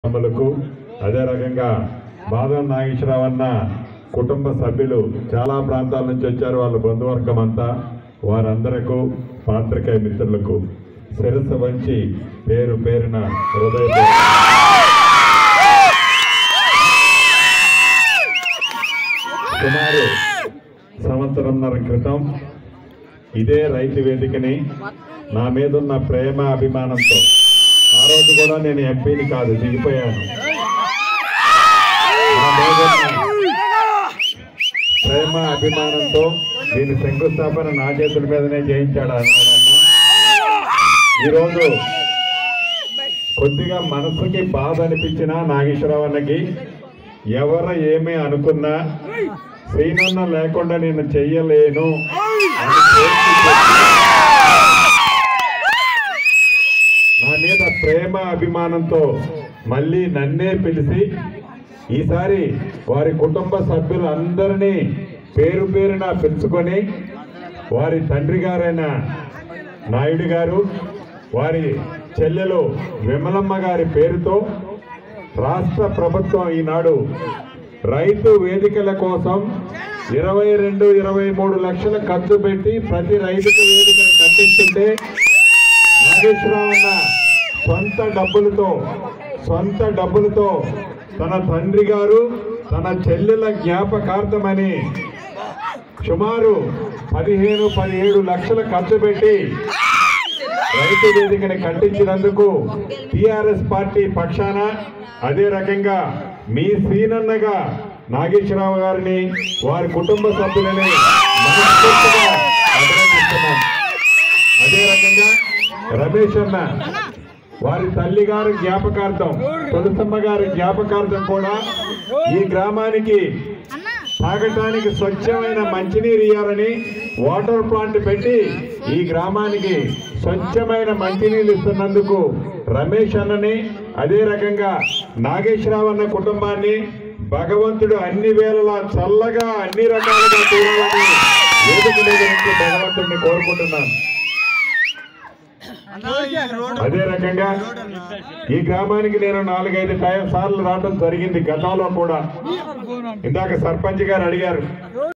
అమ్మలకు అదే రకంగా బాదం నాగేశ్వరరావు అన్న కుటుంబ సభ్యులు చాలా ప్రాంతాల నుంచి వచ్చారు వాళ్ళ బంధువర్గం అంతా వారందరకు పాత్రికేయ మిత్రులకు శిరస్సు వంచి పేరు పేరున హృదయ సుమారు సంవత్సరంన్నర క్రితం ఇదే రైతు వేదికని నా మీద ఉన్న ప్రేమ అభిమానంతో ఆ రోజు కూడా నేను ఎంపీని కాదు దిగిపోయాను నా మీద ఉన్న ప్రేమ అభిమానంతో దీని శంకుస్థాపన నా చేతుల మీదనే చేయించాడు అన్నాడన్న ఈరోజు కొద్దిగా మనసుకి బాధ అనిపించిన నాగేశ్వరరావు అన్నకి ఎవరు ఏమీ అనుకున్నా శ్రీనన్న లేకుండా నేను చెయ్యలేను అని తేల్చి చెప్పి నా మీద ప్రేమ అభిమానంతో మళ్ళీ నన్నే పిలిచి ఈసారి వారి కుటుంబ సభ్యులందరినీ పేరు పేరున పిలుచుకొని వారి తండ్రి గారైన నాయుడు గారు వారి చెల్లెలు విమలమ్మ గారి పేరుతో రాష్ట్ర ప్రభుత్వం ఈనాడు రైతు వేదికల కోసం ఇరవై రెండు ఇరవై మూడు లక్షల ఖర్చు పెట్టి ప్రతి రైతుకు వేదికను కట్టిస్తుంటే నాగేశ్వరరావు అన్న సొంత డబ్బులతో సొంత డబ్బులతో తన తండ్రి గారు తన చెల్లెల జ్ఞాపకార్థమని సుమారు పదిహేను పదిహేడు లక్షల ఖర్చు పెట్టి రైతు వేదికని కట్టించినందుకు టిఆర్ఎస్ పార్టీ పక్షాన అదే రకంగా మీ శ్రీనన్నగా నాగేశ్వరరావు గారిని వారి కుటుంబ సభ్యులని మనస్ఫూర్తిగా అభినందిస్తున్నాం అదే రకంగా రమేష్ అన్న వారి తల్లి గారి జ్ఞాపకార్థం తులసమ్మ గారి జ్ఞాపకార్థం కూడా ఈ గ్రామానికి తాగటానికి స్వచ్ఛమైన మంచినీరు ఇవ్వాలని వాటర్ ప్లాంట్ పెట్టి ఈ గ్రామానికి స్వచ్ఛమైన మంచినీళ్ళు ఇస్తున్నందుకు రమేష్ అన్నని అదే రకంగా నాగేశ్వరరావు అన్న కుటుంబాన్ని భగవంతుడు అన్ని వేళలా చల్లగా అన్ని రకాలుగా చూడాలని వేదిక మీద నుంచి భగవంతుడిని కోరుకుంటున్నాను అదే రకంగా ఈ గ్రామానికి నేను నాలుగైదు టైం సార్లు రావడం జరిగింది గతంలో కూడా ఇందాక సర్పంచ్ గారు అడిగారు